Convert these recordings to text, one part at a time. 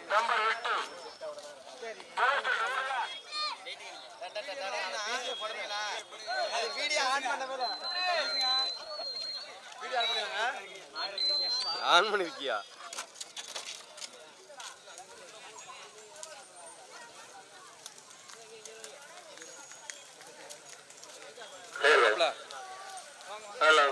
Number எட்டு on பண்ணிருக்கியா hello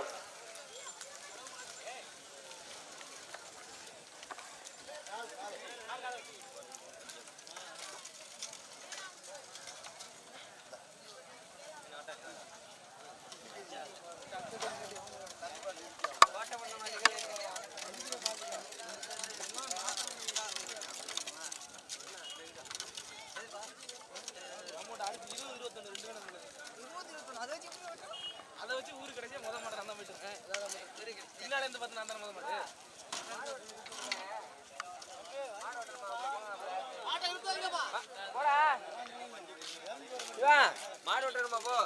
அதை வச்சு ஊருக்கு கடைசியா முத மாட்டேன் நான் தான் போயிட்டு இருக்கேன் பின்னாடி இருந்து பார்த்து நான் தான் முத மாட்டேன் மாடு ஓட்டணுமா போ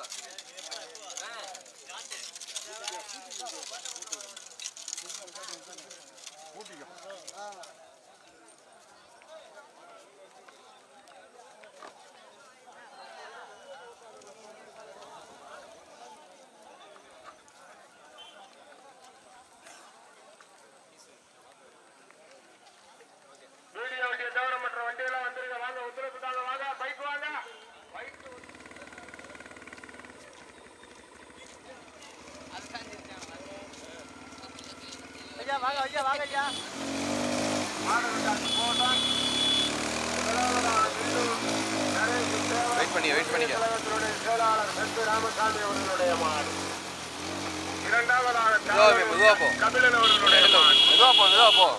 வீடியோ வண்டியை தவிர மற்ற வண்டியெல்லாம் வந்துருங்க வாங்க ஒத்துழைப்பு தாங்க வாங்க பைக் வாங்க பைக் ஐயா வாங்க ஐயா வாங்க ஐயா வெயிட் பண்ணி வெயிட் பண்ணிக்க கழகத்தினுடைய செயலாளர் செந்து ராமசாமி அவர்களுடைய மாடு இரண்டாவதாக மெதுவா போ, மெதுவா போ. கபிலன் அவர்களுடைய மாடு மெதுவா போ மெதுவா போ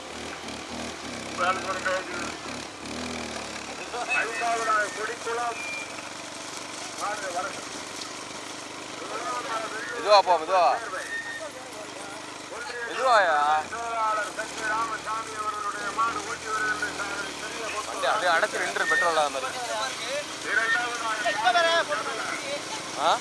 ஐந்தாவதாக கொடிக்குளம் மாடு வரட்டும் மெதுவா போ மெதுவா மெதுவாயா செயலாளர் செந்து ராமசாமி அவர்களுடைய மாடு ஓட்டி வருகின்ற சாரதி பெரிய வண்டி அப்படியே அடைச்சு நின்று பெட்ரோல் இல்லாத மாதிரி இரண்டாவதாக ஆ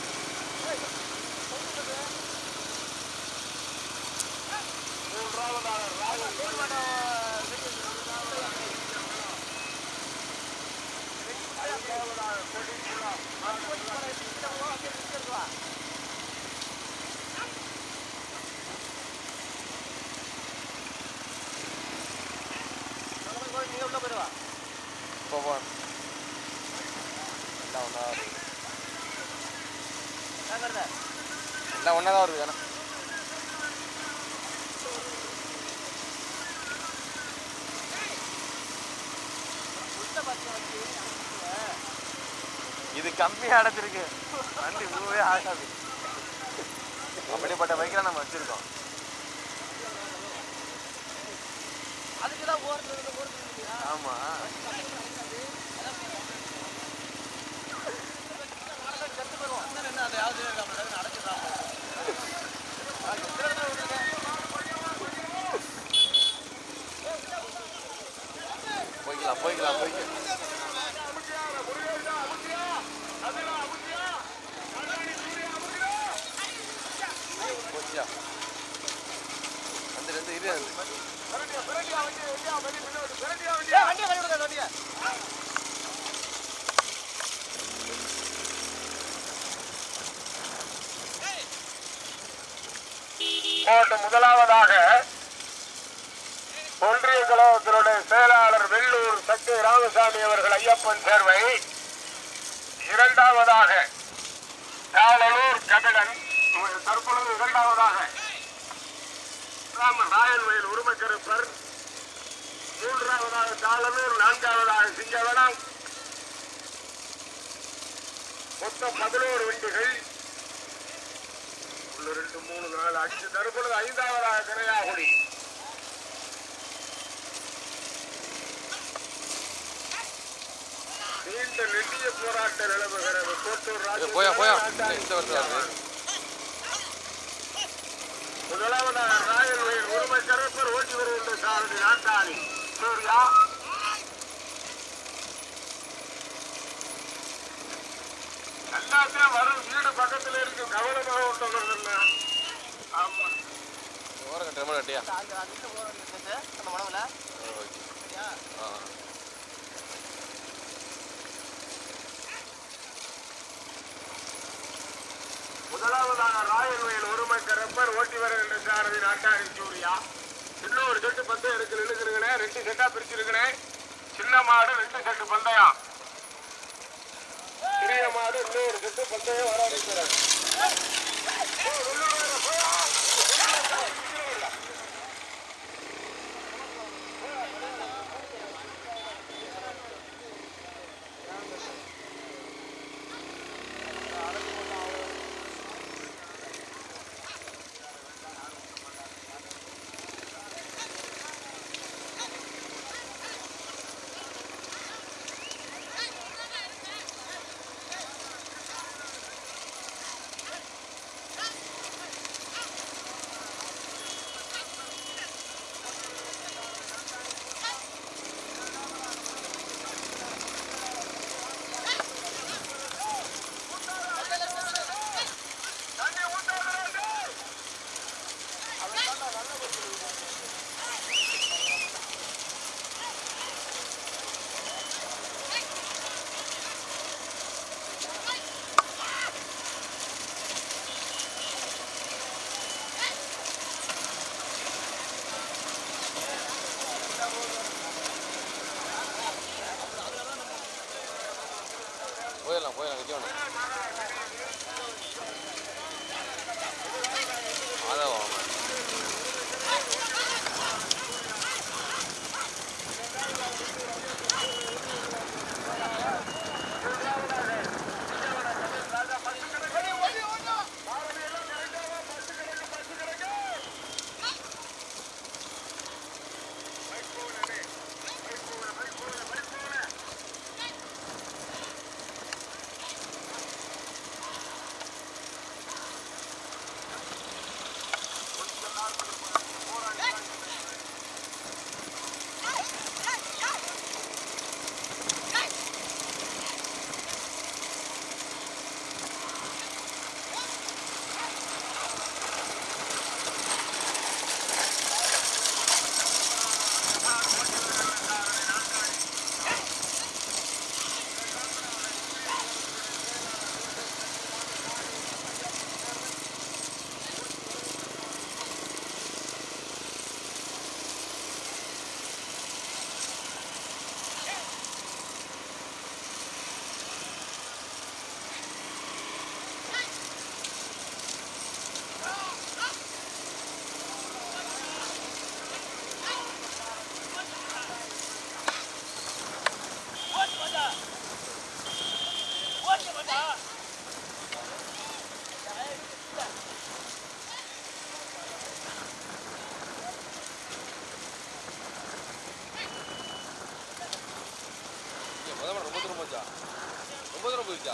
போ போ எல்லாம் ஒன்றா வருது எல்லாம் ஒன்றா தான் வருது ஏன்னா இது கம்மியாக அடைச்சிருக்கு வண்டி மூவே ஆகாது அப்படிப்பட்ட பைக்கில் நம்ம வச்சிருக்கோம் அதுக்குதான் ஓடுறது ஓடுறது ஆமா என்ன அந்த யாவது அடைச்சிடலாம் போய்க்கலாம் போய்க்கலாம் போய்க்கலாம் போச்சியா அந்த ரெண்டு இரு அந்த வண்டியை கழுவி விடுங்க வண்டியை போட்டு முதலாவதாக ஒன்றிய கழகத்தினுடைய செயலாளர் வெள்ளூர் சக்தி ராமசாமி அவர்கள் ஐயப்பன் சேர்வை இரண்டாவதாக தாளலூர் கபிலன் தற்பொழுது இரண்டாவதாக ராம ராயல்வயல் உரிமக்கருப்பர் மூன்றாவதாக தாளலூர் நான்காவதாக சிங்கவனம் மொத்தம் பதினோரு வண்டிகள் ஒன்று ரெண்டு மூணு நாலு அஞ்சு தற்பொழுது ஐந்தாவதாக திரையாகுடி நீண்ட நெடிய போராட்டம் நிலவுகிறது கோட்டூர் ஏய், ராஜேந்திரன் போயா போயா ராஜாஜி இந்த வருஷம் வருது முதலாவதாக ராயல்வயல் உரிமை கருப்பர் ஓட்டி வருகின்ற சாரதி நாட்டாளி சூர்யா எல்லாத்தையும் வரும் வீடு பக்கத்துல இருக்கு கவனமாக விட்டு ஆமா ஓரம் கட்டுற மாதிரி கட்டியா அந்த அந்த ஓடுறது அந்த மனவில் ஓகே ஆ முதலாவதாக ராயல்வயல் ஒருமை கரப்பர் ஓட்டி வருகின்ற சாரதி நாட்டாரி சூர்யா இன்னொரு செட்டு பந்தயம் இருக்கு நின்றுக்கிறேன் ரெண்டு செட்டா பிரிச்சிருக்கிறேன் சின்ன மாடு ரெண்டு செட்டு பந்தயம் பெரிய மாடு இன்னொரு செட்டு பந்தயம் வர இருக்கிறேன் போயிடலாம் போயிடலாம் நிற்க வேண்டாம் அதான் வாங்க ஏய், முத மாடு ரொம்ப தூரம் போச்சா ரொம்ப தூரம் போயிடுச்சா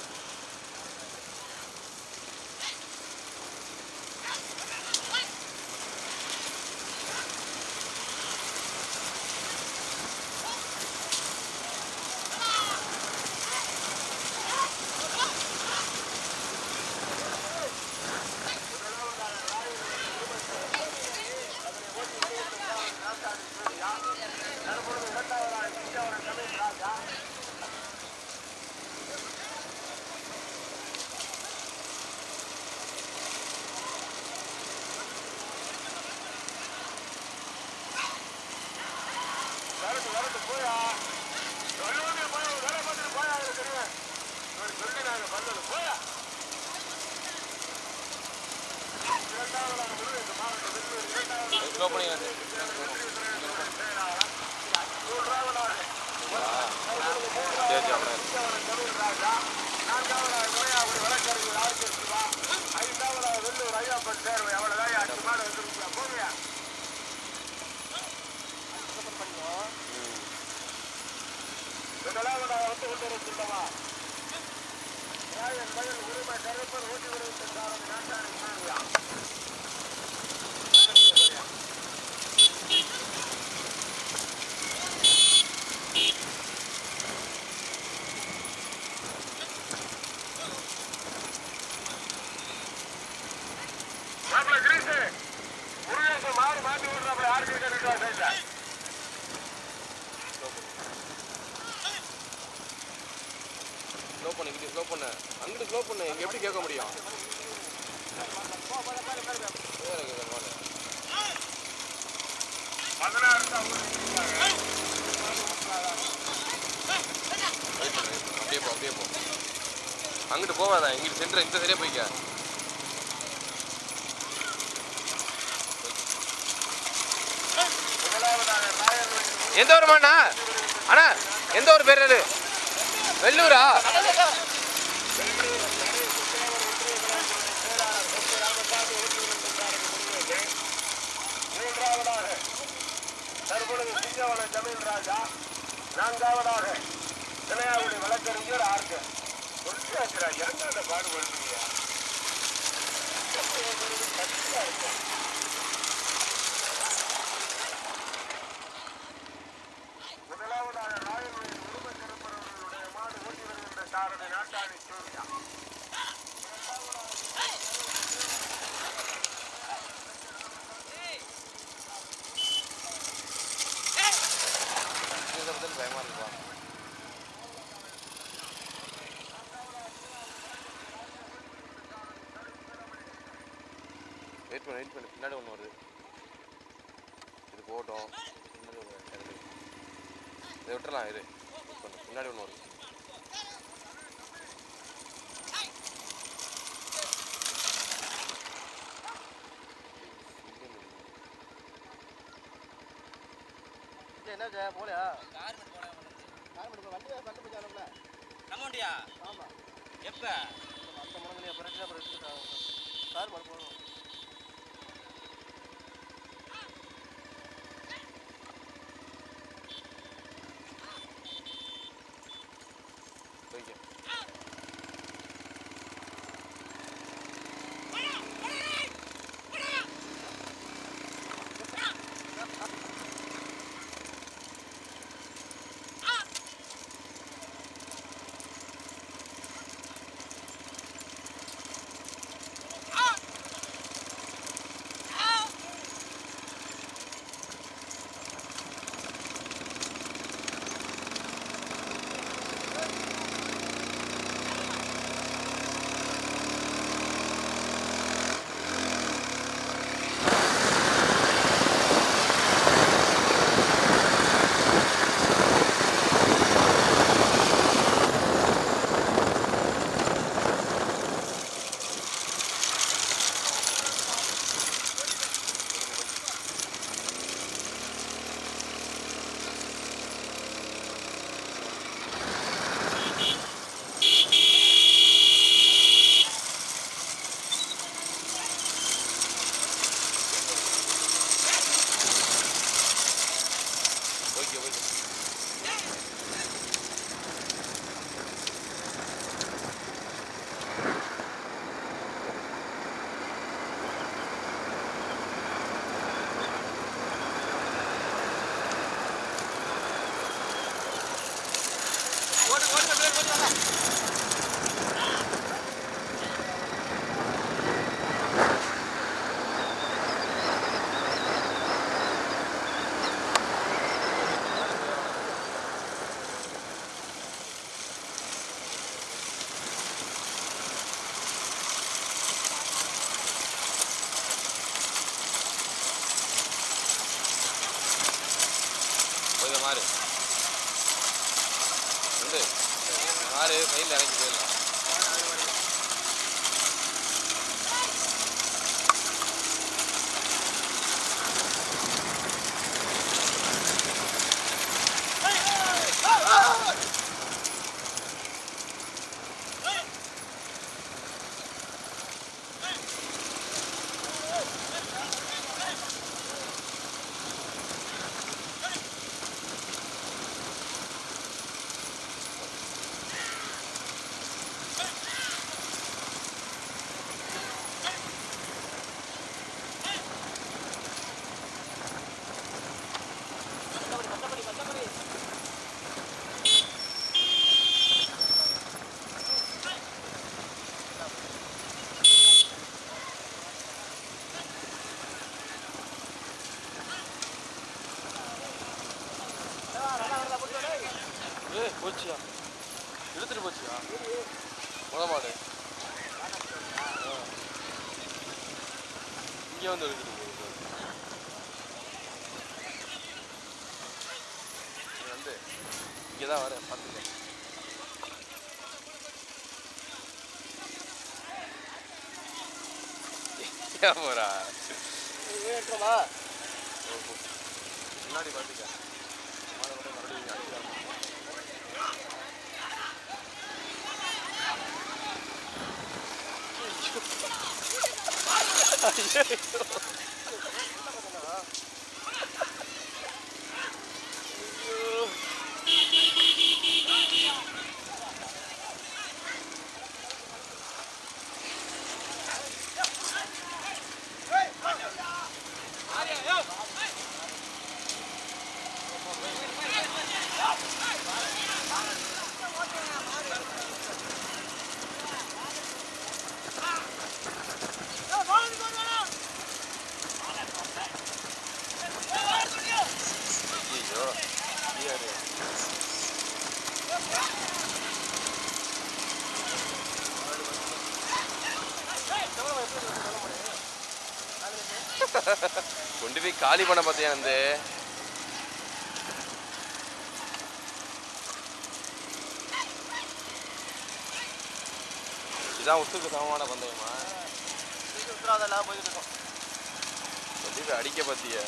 வரட்டு வரட்டு போயா சொல்லுவாங்க போய் வேலை பார்த்துட்டு போயா அதுல தெரியும் இவர் சொல்லி நாங்க பண்ணது போயா இரண்டாவதாக முருகேசு மாவட்ட வெள்ளூர் இரண்டாவதாக ஸ்லோ பண்ணி வந்து மூன்றாவதாக சரி சரி அப்படியே தமிழ் ராஜா நான்காவதாக நோயாவுடைய வழக்கறிஞர் ஆர்கே சிவா ஐந்தாவதாக வெள்ளூர் ஐயாப்பன் சேர்வை அவ்வளவுதான் அஞ்சு மாடு வந்துருக்கா போவியா முதலாவதாக வந்து கொண்டிருக்கின்றவா ராயன் மகன் உரிமை கருப்பர் ஓட்டி வருகின்ற நாட்டாளி மாறியா மாப்பிள கிரீஸ் முருகேசன் மாறு மாட்டி விடுறாப்ல யாருக்கு இருக்கா சைட்ல ஸ்லோ பண்ணிக்கிட்டு ஸ்லோ பண்ண அங்கிட்டு ஸ்லோ பண்ண இங்க எப்படி கேட்க முடியும் பதினாறு தான் ஊருக்கு வெயிட் பண்ணு wait பண்ணு. அப்படியே போ அப்படியே போ அங்கிட்டு போவாதான் இங்கிட்டு சென்டர் இந்த சரியா போய்க்க முதலாவதாக ராயல் எந்த ஊருமாண்ணா அண்ணா எந்த ஊர் பேர் அது வெள்ளூரா மூன்றாவதாக தற்பொழுது சிங்கவன ஜமீன் ராஜா நான்காவதாக தினையாவுடி வழக்கறிஞர் ஆர்க சொல்லியாச்சுரா என்ன அந்த பாடுபடுறீங்க முதலாவதாக ராயல்வழியில் உரிமை கருப்பவர்களுடைய மாடு ஓட்டி வருகின்ற சாரதி நாட்டாளி சூர்யா பயமா இருக்குப்பா வெயிட் பண்ணு வெயிட் பண்ணு பின்னாடி ஒன்று வருது இது போட்டோம் பின்னாடி ஒன்று வருது. இதை விட்டுறலாம் இரு wait பண்ணு பின்னாடி ஒன்று வருது என்ன ஜெயா போலையா கார்மெண்ட் போனா கார்மெண்ட் வண்டி கண்டு போச்சாலும்ல நம்ம வண்டியா ஆமா எப்ப அந்த முடங்கலையே பிறகு அப்புறம் எடுத்துட்டு கார் மறு போகணும் போய்க்க போய்க்க போய்க்க ஓட்டு ஓட்டு ஓட்டு ஓட்டு வாங்க போய்க்க மாறு உண்டு மாறு கையில் இறங்கி போயிடலாம் ஏய் போச்சியா இழுத்துட்டு போச்சியா முத மாடு இங்கே வந்து எழுதிட்டு போகுது இது வந்து இங்கே தான் வரேன் பார்த்துக்க ஏன் போறா முன்னாடி பார்த்துக்க மாலை மட்டும் மறுபடியும் அடிக்கிறாங்க ஐயோ யாரு கொண்டு போய் காலி பண்ண பார்த்தியா வந்து இதான் உத்துக்கு சமமான பந்தயமா உத்தரவாதம் போயிட்டு இருக்கோம் கொண்டு போய் அடிக்க பார்த்தியா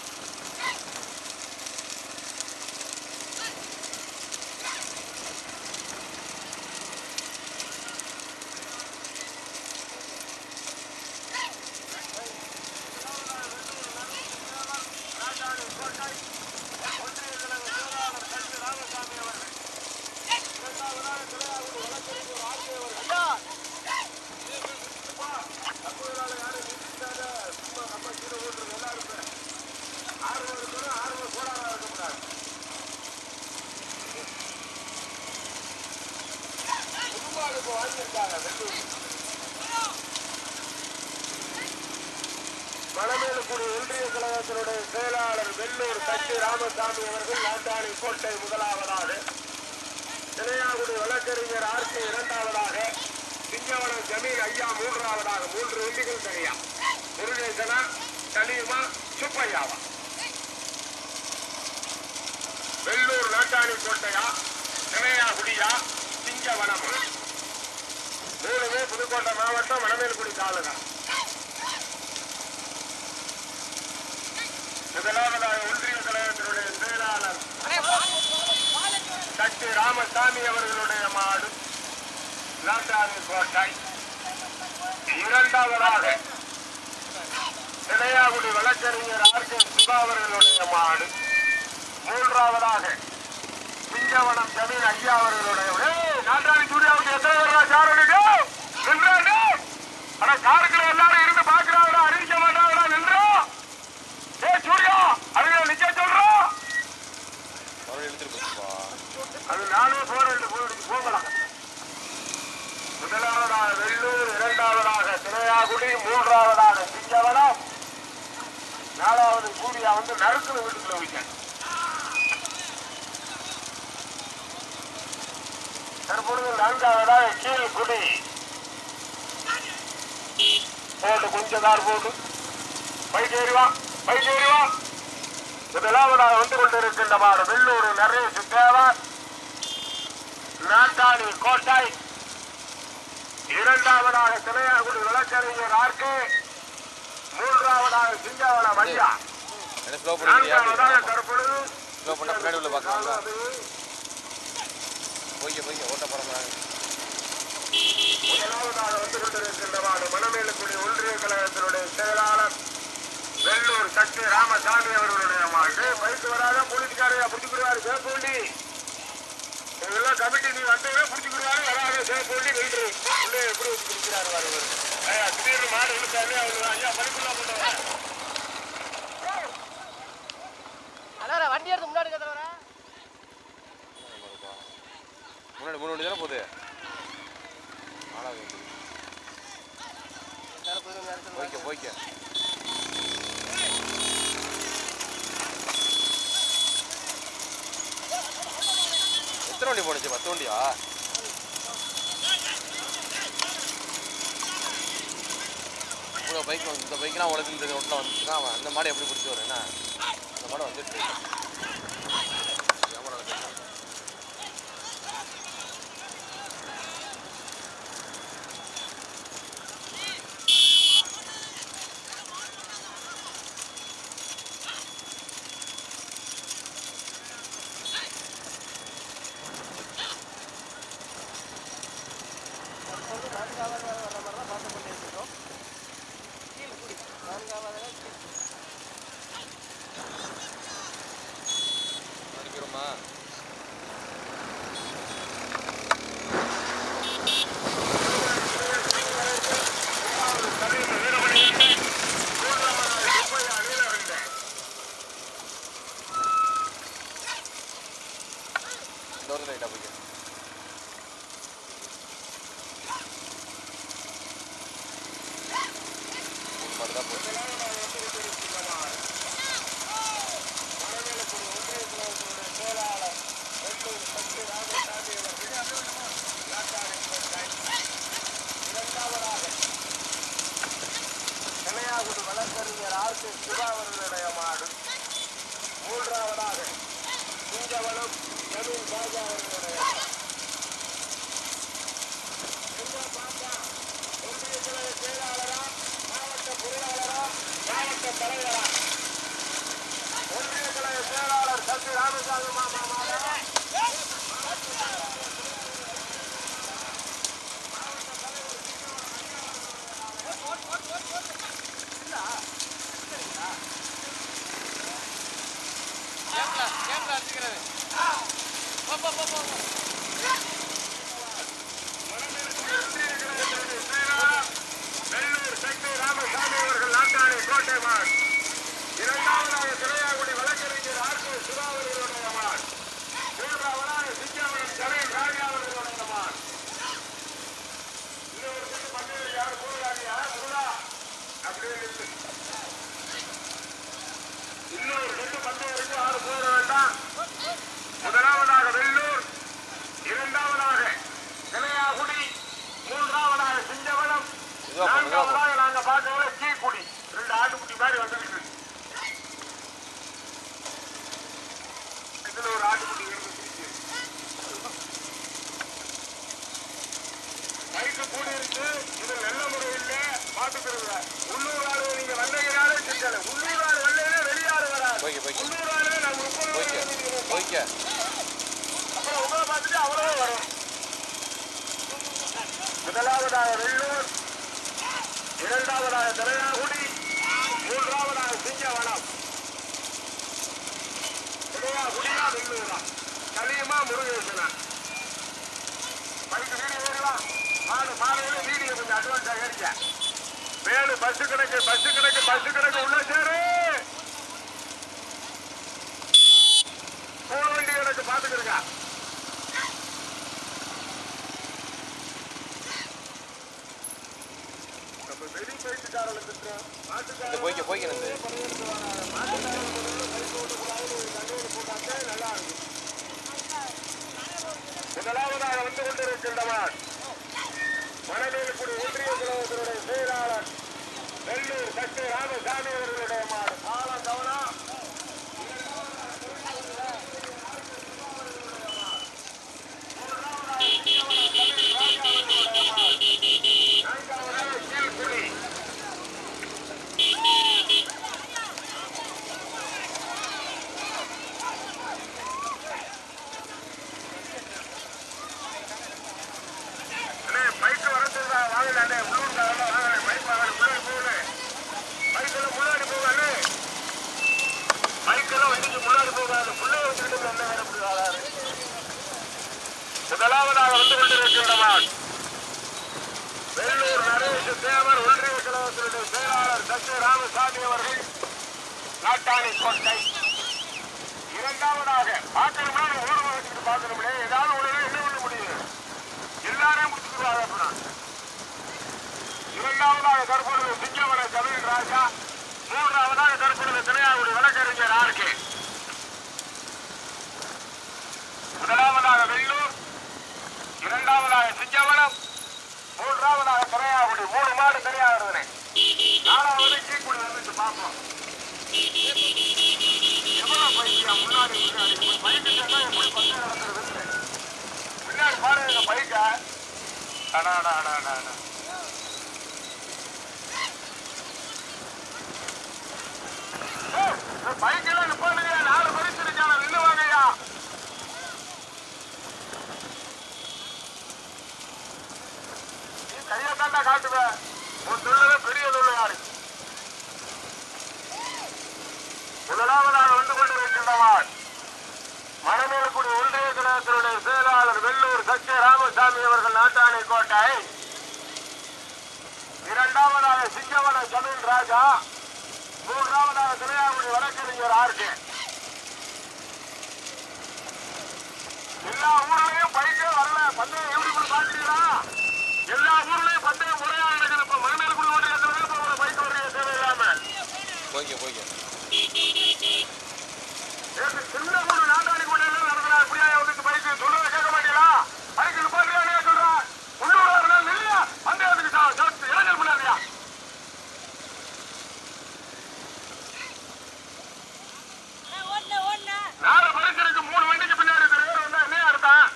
மணமேலுக்குடி ஒன்றிய கழகத்தினுடைய செயலாளர் வெள்ளூர் சச்சி ராமசாமி அவர்கள் நாட்டாணி கோட்டை முதலாவதாக இளையாகுடி வழக்கறிஞர் ஆர்கே இரண்டாவதாக சிங்கவனம் ஜமீல் ஐயா மூன்றாவதாக மூன்று வெள்ளிகள் தனியா முருகேசனா சலீமா சுப்பையாவா வெள்ளூர் நாட்டாணி கோட்டையா இளையாகுடியா சிங்கவனமா மூணுமே புதுக்கோட்டை மாவட்டம் மணமேல்குடி தாலுகா முதலாவதாக ஒன்றிய கழகத்தினுடைய செயலாளர் சக்தி ராமசாமி அவர்களுடைய மாடு நாட்டாணி கோட்டை இரண்டாவதாக இளையாகுடி வழக்கறிஞர் ஆர் கே சுபா அவர்களுடைய மாடு மூன்றாவதாக சிங்கவனம் ஜமீன் ஐயா அவர்களுடைய ஏய், நாட்டாணி சூர்யாவுக்கு எத்தனை பேர் சாரனுக்கு நின்றாண்டு ஆனா காருக்குள்ள எல்லாரும் இருந்து பாக்குறாங்கடா அறிவிக்க மாட்டாங்கடா நின்றா ஏ சூர்யா அவங்க நிக்க சொல்றோம் மறுபடியும் எடுத்துட்டு போச்சுப்பா அது நானே போறேன் போயிட்டு போகலாம் முதலாவதாக வெள்ளூர் இரண்டாவதாக திரையாகுடி மூன்றாவதாக சிங்கவனம் நாலாவது சூர்யா வந்து நறுக்குன்னு வீட்டுக்குள்ள வைக்க தற்பொழுது நான்காவதாக கீழ்குடி போட்டு கொஞ்சம் தார் போட்டு பைக் ஏறிவா பைக் ஏறிவா முதலாவதாக வந்து கொண்டிருக்கின்ற மாடு வெள்ளூர் நரேஷ் தேவர் நாட்டாணி கோட்டை இரண்டாவதாக திரையாகுடி வழக்கறிஞர் ஆர்கே மூன்றாவதாக சிங்காவளம் ஐயா என்ன ஸ்லோ பண்ணிக்கிறியா நான்காவதாக தற்பொழுது ஸ்லோ பண்ண பின்னாடி உள்ள பார்க்கலாம்ல போய்க்க போய்க்க ஓட்ட போகிறாங்க முதலாவதாக வந்து கொண்டிருக்கின்ற மாடு மணமேலுக்குடி ஒன்றிய கழகத்தினுடைய செயலாளர் வெள்ளூர் சக்தி ராமசாமி அவர்களுடைய மாடு பைக்கு வராத போலீஸ்காரையா பிடிச்சிக்கிடுவாரு சேப்பூண்டி இதெல்லாம் கமிட்டி நீ வந்தவே பிடிச்சிக்கிடுவாரு வராத சேப்பூண்டி வெயிட்டு உள்ளே எப்படி வச்சு பிடிக்கிறாரு வாரு இவரு. ஐயா திடீர்னு மாடு இழுத்தாரு அவரு ஐயா பைக்குள்ள போட்டவன் அண்ணா வண்டி எடுத்து முன்னாடி கத்துறவரா முன்னாடி மூணு வண்டி தானே போகுது நாலாவது வண்டி போய்க்க போய்க்க எத்தனை வண்டி போனுச்சு பத்து வண்டியா ப்ரோ பைக் வந்து இந்த பைக்லாம் உலக இந்த ரோட்டில் வந்துச்சுன்னா அவன் அந்த மாடு எப்படி பிடிச்சி வரும் என்ன அந்த மாடு வந்துட்டு கேமரா வச்சுருக்கான் அடிக்கிறோமா இந்த ஒரு லைட்டாக போய்க்க மாடு தான் போச்சு கலையாகுடி வழக்கறிஞர் ஆர் கே சிவா அவர்களுடைய மாடு மூன்றாவதாக குஞ்சவனம் தமிழ் பாஜா அவர்களுடைய மாடு. எங்க பாப்பா? ஒன்றிய கழக செயலாளரா மாவட்ட பொருளாளரா மாவட்ட தலைவரா ஒன்றிய கழக செயலாளர் சசி ராமசாமி மாமா மாடா கேப்ல கேப்ல அடிச்சுக்கிறது போ போ போ போ வெள்ளூர் சக்தி ராமசாமி அவர்கள் நாட்டாணி கோட்டை மான் இரண்டாவதாக திரையாகுடி வழக்கறிஞர் ஆர் கே சிவா அவர்களுடைய மான் மூன்றாவதாக சிங்காவனம் ஜமீன் ராஜா அவர்களுடைய மான் இன்னொரு சுற்று பந்தயம் யார் போகிறாங்க முருகா அப்படியே நில்லு. இன்னொரு ரெண்டு பந்தயம் இருக்கு யாரும் போக வேண்டாம் முதலாவதாக வெள்ளூர் இரண்டாவதாக திரையாகுடி மூன்றாவதாக சிங்கவனம் இதுவா போ, இதுவா போ. நான்காவதாக நாங்க பார்க்கறதுல கீக்குடி ரெண்டு ஆட்டுக்குட்டி மாதிரி வந்துருக்கு இதுல ஒரு ஆட்டுக்குட்டி இருந்துச்சு வயிற்று கூடி இருக்கு இது நல்ல முறையில் பாத்துக்கிறது உள்ளூர் ஆளு நீங்க வந்தீங்கனாலே சிக்கல உள்ளூர் ஆள் வரலையே வெளியாறு வராது போய்க்க போய்க்க உள்ளூர் ஆளு நாங்க முப்பது போய்க்க ரூபாய் போய்க்க அப்புறம் உங்களை பார்த்துட்டு அவரே வரும் முதலாவதாக வெள்ளூர் இரண்டாவதாக தலையாகுடி மூன்றாவதாக சிங்கவனம் தலையாகுடியா வெள்ளூரா களியமா முருகேசனா பைக்கு வீடு ஏறலாம் மாடு மாடுகளே வீடியோ கொஞ்சம் அட்வான்ஸா ஏறிக்க மேலு பஸ் கணக்கு பஸ் கணக்கு பஸ் கணக்கு உள்ள சேரு போக வேண்டிய எனக்கு பாத்துக்கிறேங்க நம்ம வெளி பயிற்சிக்காரர்களை திட்டுறோம் இந்த போய்க்க போய்க்க நந்து முதலாவதாக வந்து கொண்டிருக்கின்றவர் மணமேலுக்குடி ஒன்றிய கழகத்தினுடைய செயலாளர் வெள்ளூர் சக்தி ராமசாமி அவர்களுடைய மாடு காலம் கவனம் நான்காவதாக கீழ்குடி அண்ணே பைக்கு வரதுதா வாங்கல அண்ணே உள்ளூர்ல வரல வாங்கல பைக் வாங்கல முன்னாடி போகல பைக்கெல்லாம் முன்னாடி போகாது பைக்கெல்லாம் வண்டிக்கு முன்னாடி போகாது புள்ளைய வச்சுக்கிட்டு என்ன வேற இப்படி வாழாரு முதலாவதாக வந்து கொண்டிருக்கின்றவர் வெள்ளூர் நரேஷ் தேவர் ஒன்றிய கழகத்தினுடைய செயலாளர் சத்ய ராமசாமி அவர்கள் நாட்டாணி கோட்டை இரண்டாவதாக பார்க்கணும்னா ஓரமாக வச்சுட்டு பார்க்கணும்லே ஏதாவது உடனே என்ன பண்ண முடியும் எல்லாரையும் முடிச்சுக்குவாங்க அப்படின்னா இரண்டாவதாக தற்பொழுது சிங்கவன ஜமீன் ராஜா மூன்றாவதாக தற்பொழுது திரையாவுடைய வழக்கறிஞர் ஆர்கே முதலாவதாக வெள்ளூர் இரண்டாவதாக சிங்கவனம் மூன்றாவதாக திரையாவுடி மூணு மாடு திரையாகிறதுனே அடா, அடா, அடா, அடா, அடா. ஏய், இந்த பைக்கெல்லாம் நிப்பாட்டுங்கய்யா. நாலு பரிசு இருக்கான நின்று வாங்கய்யா நீ கையை தாண்டா காட்டுவ உன் தொழில பெரிய தொழிலாளி முதலாவதாக வந்து கொண்டிருக்கின்றவான் மணமேலக்குடி ஒன்றிய கழகத்தினுடைய செயலாளர் வெள்ளூர் சத்திய ராமசாமி அவர்கள் நாட்டாணி கோட்டை இரண்டாவதாக சிங்கவன ஜமீன் ராஜா மூன்றாவதாக திரையாங்குடி வழக்கறிஞர் ஆர்கே எல்லா ஊர்லயும் பைக்கே வரல பந்தயம் எப்படி கூட பாக்குறீங்களா எல்லா ஊர்லயும் பந்தயம் முறையா நடக்குது இப்ப மணமேலக்குடி ஒன்றியத்துல இப்ப ஒரு பைக் வர்றீங்க தேவையில்லாம போய்க்க போய்க்க நேத்து சின்ன பொண்ணு நாட்டாளி கொண்டையில நடந்தா இப்படியா வந்துட்டு பைக்கு சொல்றத கேட்க மாட்டீங்களா பைக்கு நிப்பாட்டியா சொல்றேன் உள்ளூர் வரல இல்லையா அந்த இடத்துக்கு சா- சா- இளைஞர் பண்ணாதியா நாலு பரிசு இருக்கு மூணு வண்டிக்கு பின்னாடி டிரைவர் வந்தா என்ன அர்த்தம்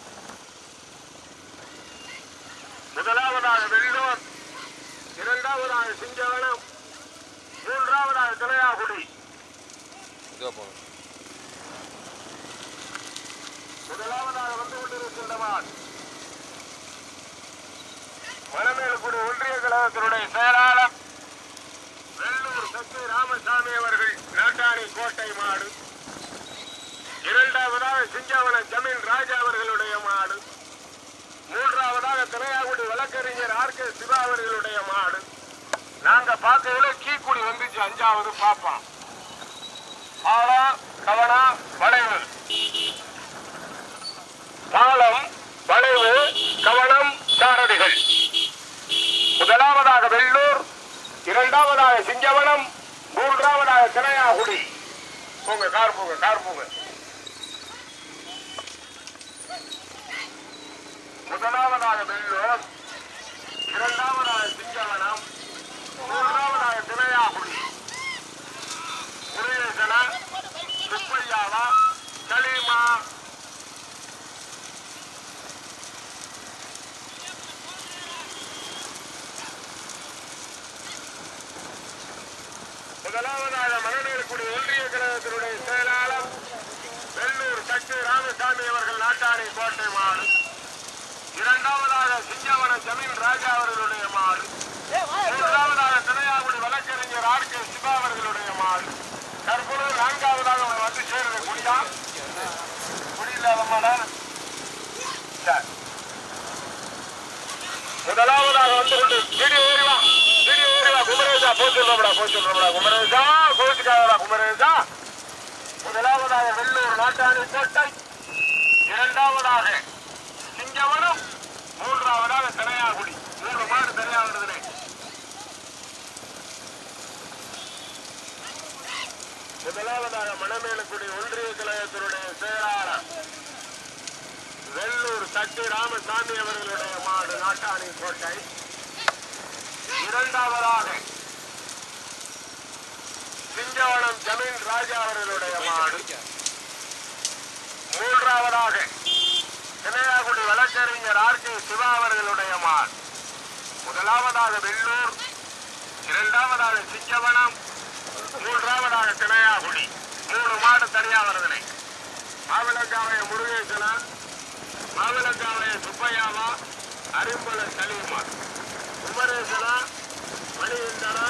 முதலாவதாக வெள்ளூர் இரண்டாவதாக சிங்கவனம் மூன்றாவதாக திரையாகுடி இதுவாக போகணும் முதலாவதாக வந்து கொண்டிருக்கின்றவான் மணமேல்குடி ஒன்றிய கழகத்தினுடைய செயலாளர் வெள்ளூர் சத்து ராமசாமி அவர்கள் நாட்டாணி கோட்டை மாடு இரண்டாவதாக சிங்காவன ஜமீன் ராஜா அவர்களுடைய மாடு மூன்றாவதாக திரையாகுடி வழக்கறிஞர் ஆர் கே சிவா அவர்களுடைய மாடு நாங்க பார்க்கையில கீக்குடி வந்துச்சு அஞ்சாவது பாப்போம் ஆளா கவனா வளைவு பாலம் வளைவு கவனம் சாரதிகள் முதலாவதாக வெள்ளூர் இரண்டாவதாக சிங்கவனம் மூன்றாவதாக திரையாகுடி போங்க கார் போங்க கார் போங்க முதலாவதாக வெள்ளூர் இரண்டாவதாக சிங்கவனம் மூன்றாவதாக திரையாகுடி முருகேசன சுப்பையாவா சலீமா முதலாவதாக மணமேல்குடி ஒன்றிய கழகத்தினுடைய செயலாளர் வெள்ளூர் சக்தி ராமசாமி அவர்கள் நாட்டாணி கோட்டை மாடு இரண்டாவதாக சிங்கவன ஜமீன் ராஜா அவர்களுடைய மாடு மூன்றாவதாக திரையாகுடி வழக்கறிஞர் ஆர் கே சிவா அவர்களுடைய மாடு தற்பொழுது நான்காவதாக அவர் வந்து சேருது குடியா குடியில்லாத மாடா சரி. முதலாவதாக வந்து கொண்டு வீடியோ ஏறிவா வீடியோ ஏறிவா குமரேசா போய் சொல்றோம்டா போய் சொல்றோம்டா குமரேசா கோச்சுக்காதடா குமரேசா முதலாவதாக வெள்ளூர் நாட்டாணி கோட்டை இரண்டாவதாக சிங்கவனம் மூன்றாவதாக திரையாகுடி மூன்று மாடு திரையாகிறதுனே முதலாவதாக மணமேலக்குடி ஒன்றிய கழகத்தினுடைய செயலாளர் வெள்ளூர் சக்தி ராமசாமி அவர்களுடைய மாடு நாட்டாணி கோட்டை இரண்டாவதாக சிங்கவனம் ஜமீன் ராஜா அவர்களுடைய மாடு மூன்றாவதாக தினையாகுடி வழக்கறிஞர் ஆர் கே சிவா அவர்களுடைய மாடு முதலாவதாக வெள்ளூர் இரண்டாவதாக சிங்கவனம் மூன்றாவதாக தினையாகுடி மூணு மாடு தனியா வருதனை மாவிளக்காவைய முருகேசனா மாவிளக்காவைய சுப்பையாவா அரிம்பல சலீமா குமரேசனா மணிகண்டனா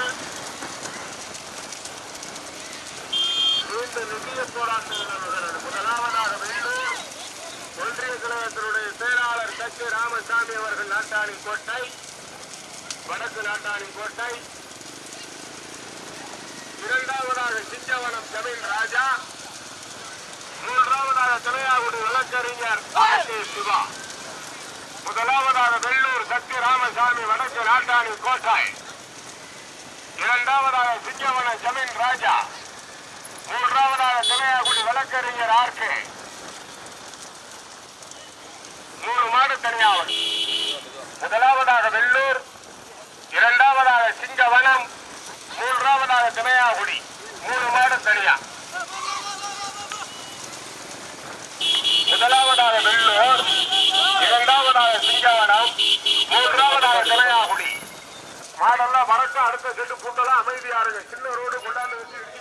நீண்ட நிதிய போராட்டம் நடந்தது முதலாவதாக வெள்ளூர் ஒன்றிய கழகத்தினுடைய செயலாளர் சச்சி ராமசாமி அவர்கள் நாட்டாணி கோட்டை வடக்கு நாட்டாணி கோட்டை இரண்டாவதாக சிங்கவனம் ஜமீன் ராஜா மூன்றாவதாக திரையாகுடி வழக்கறிஞர் ஆர் கே சிவா முதலாவதாக வெள்ளூர் சக்தி ராமசாமி வடக்கு நாட்டாணி கோட்டை இரண்டாவதாக சிங்கவன ஜமீன் ராஜா மூன்றாவதாக திரையாகுடி வழக்கறிஞர் ஆர் கே மூணு மாடு தனியாவது முதலாவதாக வெள்ளூர் இரண்டாவதாக சிங்கவனம் மூன்றாவதாக திரையாகுடி மூணு மாடு தனியா முதலாவதாக வெள்ளூர் இரண்டாவதாக சிங்கவனம் கரெக்டா அடுத்த செட்டு பூட்டெல்லாம் அமைதியா இருங்க சின்ன ரோடு கொண்டாந்து வச்சு இடிச்சு